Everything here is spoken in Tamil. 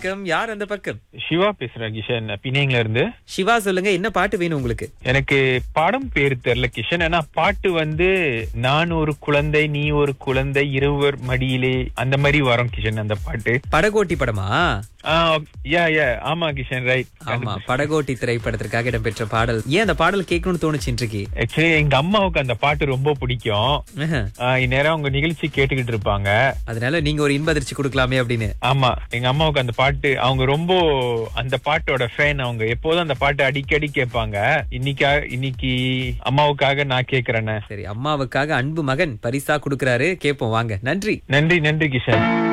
வணக்கம் யார் அந்த பக்கம் சிவா பேசுறேன் கிஷன் பிணையங்கல இருந்து சிவா சொல்லுங்க என்ன பாட்டு வேணும் உங்களுக்கு எனக்கு படம் பேர் தெரியல கிஷன் ஆனா பாட்டு வந்து நான் ஒரு குழந்தை நீ ஒரு குழந்தை இருவர் மடியிலே அந்த மாதிரி வரும் கிஷன் அந்த பாட்டு படகோட்டி படமா ஆ, யா யா ஆமா கிஷன் ரைட் ஆமா படகோட்டி திரைப்படத்திற்காக இடம்பெற்ற பாடல் ஏன் அந்த பாடல் கேட்கணும்னு தோணுச்சு இன்றைக்கு ஆக்சுவலி எங்க அம்மாவுக்கு அந்த பாட்டு ரொம்ப பிடிக்கும் ஆஹா. ஆ, இந்நேரம் அவங்க நிகழ்ச்சி கேட்டுக்கிட்டு இருப்பாங்க அதனால நீங்க ஒரு இன்ப அதிர்ச்சி கொடுக்கலாமே அப்படின்னு ஆமா எங்க அம்மாவுக்கு அந்த பாட்டு அவங்க ரொம்ப அந்த பாட்டோட ஃபேன் அவங்க எப்போதும் அந்த பாட்டு அடிக்கடி கேட்பாங்க இன்னைக்கா இன்னைக்கு அம்மாவுக்காக நான் கேக்குறேன்னு சரி அம்மாவுக்காக அன்பு மகன் பரிசா கொடுக்கறாரு கேட்போம் வாங்க நன்றி நன்றி நன்றி கிஷன்